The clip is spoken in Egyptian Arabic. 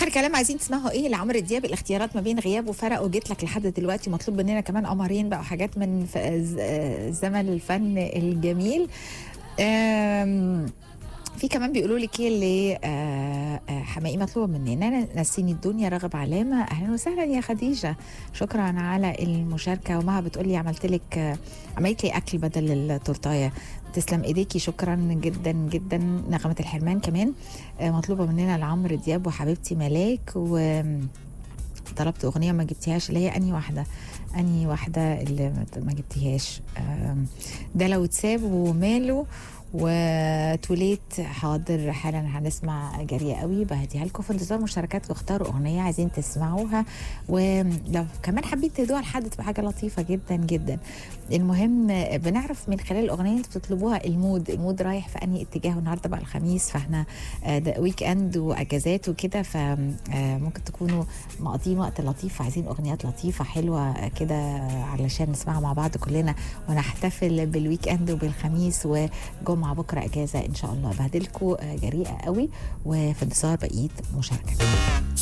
اخر كلام عايزين تسمعوا ايه لعمرو دياب الاختيارات ما بين غياب وفرق وجيت لك لحد دلوقتي مطلوب مننا كمان قمرين بقى وحاجات من ف- ز- زمن الفن الجميل آم، في كمان بيقولوا لك ايه اللي آه، آه، حماقي مطلوبه مننا نسيني الدنيا راغب علامه اهلا وسهلا يا خديجه شكرا على المشاركه ومها بتقول لي عملت لك آه، عملت لي اكل بدل التورتايه تسلم ايديكي شكرا جدا جدا نغمه الحرمان كمان آه، مطلوبه مننا لعمرو دياب وحبيبتي ملاك و طلبت اغنيه ما جبتيهاش اللي هي اني واحده اني واحده اللي ما- ما جبتيهاش آم، ده لو اتساب وماله وتوليت حاضر حالا هنسمع جريئة قوي بهديها لكم في انتظار مشاركات واختاروا اغنيه عايزين تسمعوها ولو كمان حبيت تهدوها لحد تبقى حاجه لطيفه جدا جدا المهم بنعرف من خلال الاغنيه انتوا بتطلبوها المود المود رايح في انهي اتجاه النهارده بقى الخميس فاحنا آه، ده ويك اند واجازات وكده فممكن تكونوا مقضيين وقت لطيف عايزين اغنيات لطيفه حلوه كده علشان نسمعها مع بعض كلنا ونحتفل بالويك اند وبالخميس وجمعه بكره اجازه ان شاء الله بهدلكم جريئه قوي وفي انتظار بقيه مشاركه